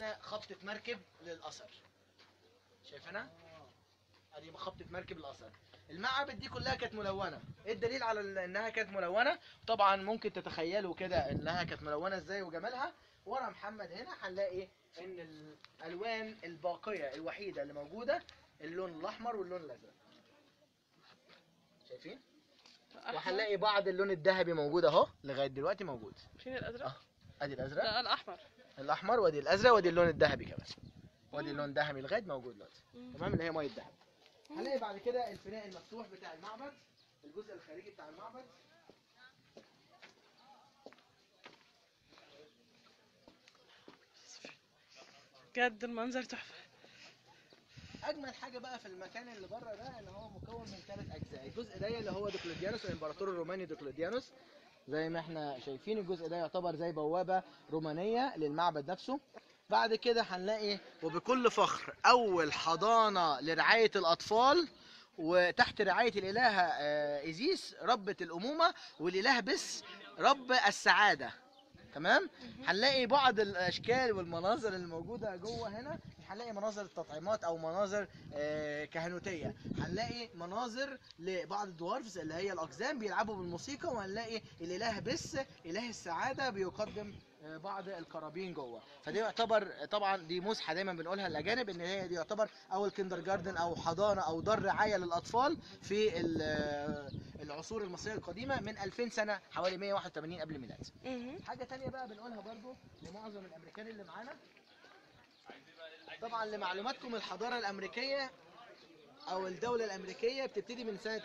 هنا خبطة مركب للأثر شايفينها؟ ادي خبطة مركب للأثر المعابد دي كلها كانت ملونة ايه الدليل على ال- انها كانت ملونة طبعا ممكن تتخيلوا كده انها كانت ملونة ازاي وجمالها ورا محمد هنا هنلاقي ان الالوان الباقية الوحيدة اللي موجودة اللون الاحمر واللون الازرق شايفين؟ وهنلاقي بعض اللون الذهبي موجود اهو لغايه دلوقتي موجود فين الازرق؟ ادي الازرق لا الاحمر الاحمر وادي الازرق وادي اللون الذهبي كمان وادي اللون الذهبي لغايه موجود دلوقتي مم. تمام اللي هي ميه الذهب هنلاقي بعد كده الفناء المفتوح بتاع المعبد الجزء الخارجي بتاع المعبد بجد المنظر تحفه اجمل حاجه بقى في المكان اللي بره ده ان هو مكون من ثلاث اجزاء الجزء ده اللي هو ديوكليديانوس الامبراطور الروماني ديوكليديانوس زي ما احنا شايفين الجزء ده يعتبر زي بوابه رومانيه للمعبد نفسه بعد كده هنلاقي وبكل فخر اول حضانه لرعايه الاطفال وتحت رعايه الالهه آه، ايزيس ربة الامومه والاله بس رب السعاده تمام هنلاقي بعض الاشكال والمناظر اللي موجوده جوه هنا مش هنلاقي مناظر التطعيمات او مناظر آه، كهنوتيه هنلاقي مناظر لبعض الدوارفز اللي هي الاقزام بيلعبوا بالموسيقى وهنلاقي الاله بس اله السعاده بيقدم آه، بعض القرابين جوه فدي يعتبر طبعا دي مزحه دايما بنقولها للاجانب ان هي دي يعتبر اول كندر جاردن او حضانه او دار رعايه للاطفال في ال- آه، العصور المصريه القديمه من 2000 سنه حوالي 181 قبل الميلاد مهم. حاجة تانية بقى بنقولها برضو لمعظم الأمريكان اللي معانا طبعا لمعلوماتكم الحضارة الأمريكية أو الدولة الأمريكية بتبتدي من سنة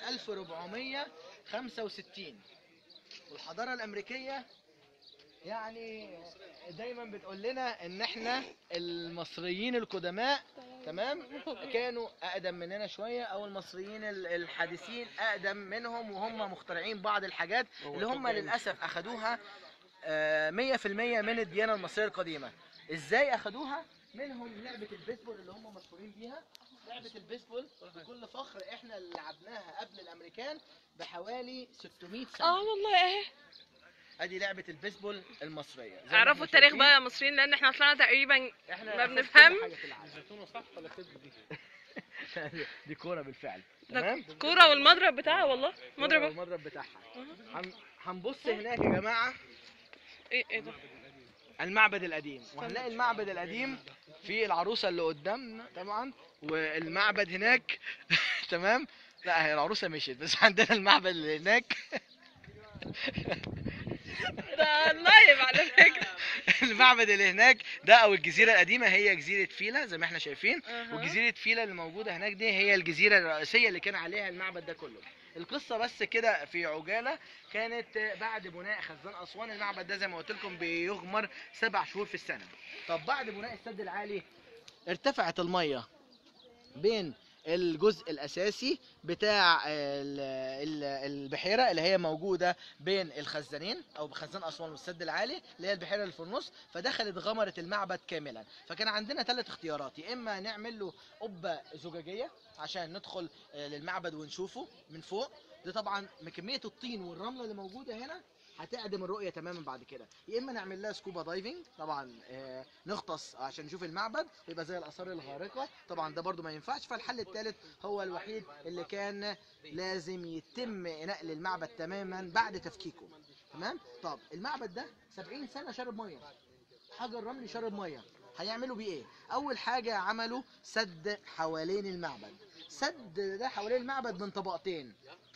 1465 والحضارة الأمريكية يعني دايما بتقول لنا ان احنا المصريين القدماء تمام كانوا اقدم مننا شويه او المصريين ال- الحديثين اقدم منهم وهم مخترعين بعض الحاجات اللي هم للاسف اخذوها آه، 100% من الديانه المصريه القديمه ازاي اخذوها منهم لعبه البيسبول اللي هم مشهورين بيها لعبه البيسبول بكل فخر احنا اللي لعبناها قبل الامريكان بحوالي 600 سنه اه والله اهي ادي لعبه البيسبول المصريه زي ما اعرفوا احنا التاريخ شايفين، بقى يا مصريين لان احنا طلعنا تقريبا احنا ما أخذ كل بنفهم. حاجة في العالم. الزيتونه صح ولا كذب دي؟ دي كوره بالفعل ده تمام كوره والمضرب بتاعها والله كورة مضرب والمضرب بتاعها هن- هنبص هناك يا جماعه ايه ايه ده المعبد القديم وهنلاقي المعبد القديم في العروسه اللي قدامنا طبعا والمعبد هناك تمام لا هي العروسه مشيت بس عندنا المعبد اللي هناك ده لايف على فكره المعبد اللي هناك ده او الجزيره القديمه هي جزيره فيلا زي ما احنا شايفين أها. وجزيره فيلا اللي موجوده هناك دي هي الجزيره الرئيسيه اللي كان عليها المعبد ده كله القصه بس كده في عجاله كانت بعد بناء خزان اسوان المعبد ده زي ما قلت لكم بيغمر سبع شهور في السنه طب بعد بناء السد العالي ارتفعت الميه بين الجزء الاساسي بتاع ال- ال- البحيره اللي هي موجوده بين الخزانين او خزان اسوان والسد العالي اللي هي البحيره اللي في النص فدخلت غمرت المعبد كاملا فكان عندنا ثلاث اختيارات يا اما نعمل له قبه زجاجيه عشان ندخل آه، للمعبد ونشوفه من فوق ده طبعا من كميه الطين والرمله اللي موجوده هنا هتعدم الرؤيه تماما بعد كده يا اما نعمل لها سكوبا دايفنج طبعا آه، نغطس عشان نشوف المعبد يبقى زي الاثار الغارقه طبعا ده برضو ما ينفعش فالحل الثالث هو الوحيد اللي كان لازم يتم نقل المعبد تماما بعد تفكيكه تمام طب المعبد ده 70 سنه شرب ميه حجر رملي شرب ميه هيعملوا بيه ايه اول حاجه عملوا سد حوالين المعبد سد ده حوالين المعبد من طبقتين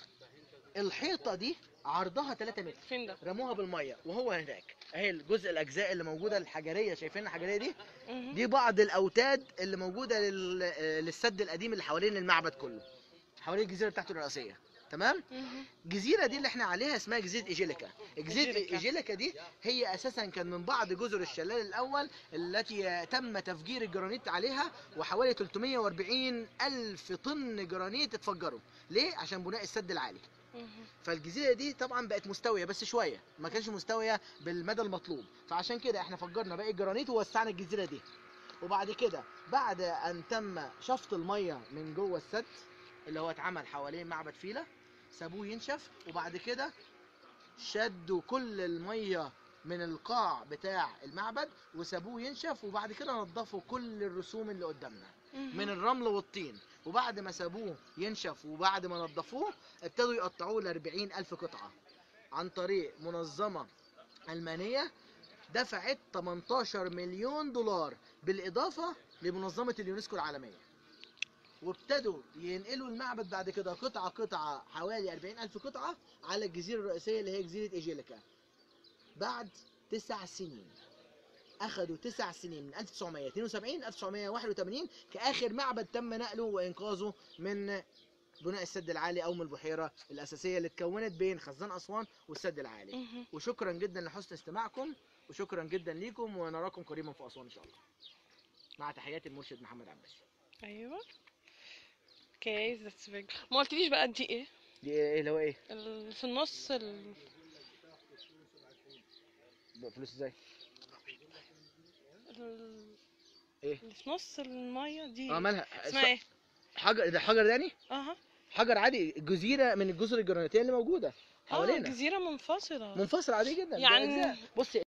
الحيطه دي عرضها 3 متر فين ده رموها بالميه وهو هناك اهي الجزء الاجزاء اللي موجوده الحجريه شايفين الحجريه دي مهم. دي بعض الاوتاد اللي موجوده لل... آه، للسد القديم اللي حوالين المعبد كله حوالين الجزيره بتاعته الرئيسيه تمام مهم. الجزيره دي اللي احنا عليها اسمها جزيره ايجيليكا جزيره إيجيليكا. ايجيليكا دي هي اساسا كان من بعض جزر الشلال الاول التي تم تفجير الجرانيت عليها وحوالي 340 الف طن جرانيت اتفجروا ليه عشان بناء السد العالي مهم. فالجزيره دي طبعا بقت مستويه بس شويه ما كانش مستويه بالمدى المطلوب فعشان كده احنا فجرنا باقي الجرانيت ووسعنا الجزيره دي وبعد كده بعد ان تم شفط الميه من جوه السد اللي هو اتعمل حوالين معبد فيلا سابوه ينشف وبعد كده شدوا كل الميه من القاع بتاع المعبد وسابوه ينشف وبعد كده نظفوا كل الرسوم اللي قدامنا من الرمل والطين وبعد ما سابوه ينشف وبعد ما نظفوه ابتدوا يقطعوه ل 40 ألف قطعة عن طريق منظمة ألمانية دفعت 18 مليون دولار بالإضافة لمنظمة اليونسكو العالمية وابتدوا ينقلوا المعبد بعد كده قطعة قطعة حوالي 40 ألف قطعة على الجزيرة الرئيسية اللي هي جزيرة إيجيليكا بعد تسع سنين أخدوا تسع سنين من 1972 ل 1981 كآخر معبد تم نقله وإنقاذه من بناء السد العالي أو من البحيرة الأساسية اللي اتكونت بين خزان أسوان والسد العالي مهم. وشكرا جدا لحسن استماعكم وشكرا جدا ليكم ونراكم قريبا في أسوان إن شاء الله مع تحياتي المرشد محمد عباس ايوه اوكي ذاتس بيج ما قلتليش بقى دي ايه دي ايه اللي هو ايه ال- في النص ال... فلوس ازاي ال... إيه؟ اللي في نص الميه دي اه مالها اسمها ايه حجر ده حجر داني اها حجر عادي جزيره من الجزر الجرانيتيه اللي موجوده اه حوالينا جزيره منفصله منفصل عادي جدا ده يعني- أجزاء. بص